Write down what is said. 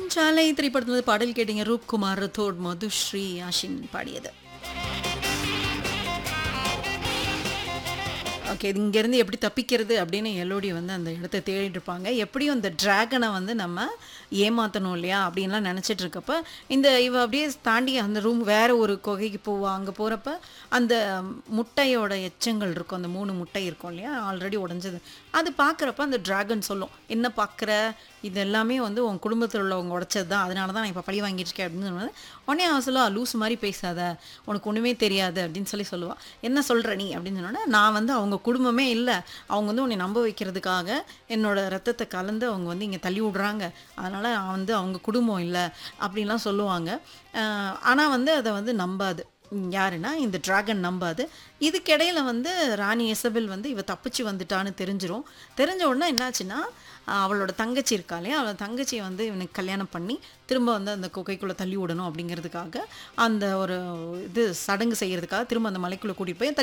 சாலை திரைப்படத்தில் பாடல் கேட்டீங்க ரூப்குமார் ரத்தோட் மதுஸ்ரீ ஆஷின் பாடியது ஓகே இங்கேருந்து எப்படி தப்பிக்கிறது அப்படின்னு எல்லோடி வந்து அந்த இடத்த தேடிட்டு இருப்பாங்க எப்படியும் இந்த டிராகனை வந்து நம்ம ஏமாற்றணும் இல்லையா அப்படின்லாம் நினச்சிட்டு இருக்கப்ப இந்த இவ அப்படியே தாண்டி அந்த ரூம் வேற ஒரு குகைக்கு போவா அங்கே போகிறப்ப அந்த முட்டையோட எச்சங்கள் இருக்கும் அந்த மூணு முட்டை இருக்கும் இல்லையா ஆல்ரெடி உடஞ்சது அது பார்க்குறப்ப அந்த டிராகன் சொல்லும் என்ன பார்க்குற இது எல்லாமே வந்து உன் குடும்பத்தில் உள்ளவங்க உடைச்சது தான் அதனால தான் நான் இப்போ பழி வாங்கிட்டு இருக்கேன் அப்படின்னு சொன்னது உடனே அவன் சொல்லுவா லூஸ் மாதிரி பேசாத உனக்கு ஒன்றுமே தெரியாது அப்படின்னு சொல்லி சொல்லுவா என்ன சொல்கிற நீ அப்படின்னு சொன்னோன்னே நான் வந்து அவங்க குடும்பமே இல்லை அவங்க வந்து உன்னை நம்ப வைக்கிறதுக்காக என்னோட ரத்தத்தை கலந்து அவங்க வந்து இங்கே தள்ளி விடுறாங்க அதனால் நான் வந்து அவங்க குடும்பம் இல்லை அப்படின்லாம் சொல்லுவாங்க ஆனால் வந்து அதை வந்து நம்பாது ம், யாருன்னா இந்த டிராகன் நம்பாது இதுக்கிடையில வந்து ராணி எசபெல் வந்து இவ தப்பிச்சு வந்துட்டான்னு தெரிஞ்சிரும் தெரிஞ்ச உடனே என்னாச்சுன்னா ஆஹ், அவளோட தங்கச்சி இருக்கா இல்லையா அவளோட தங்கச்சியை வந்து இவனுக்கு கல்யாணம் பண்ணி திரும்ப வந்து அந்த குகைக்குள்ளே தள்ளி விடணும் அப்படிங்கிறதுக்காக அந்த ஒரு இது சடங்கு செய்யறதுக்காக திரும்ப அந்த மலைக்குள்ளே கூட்டிகிட்டு போய் தள்ளி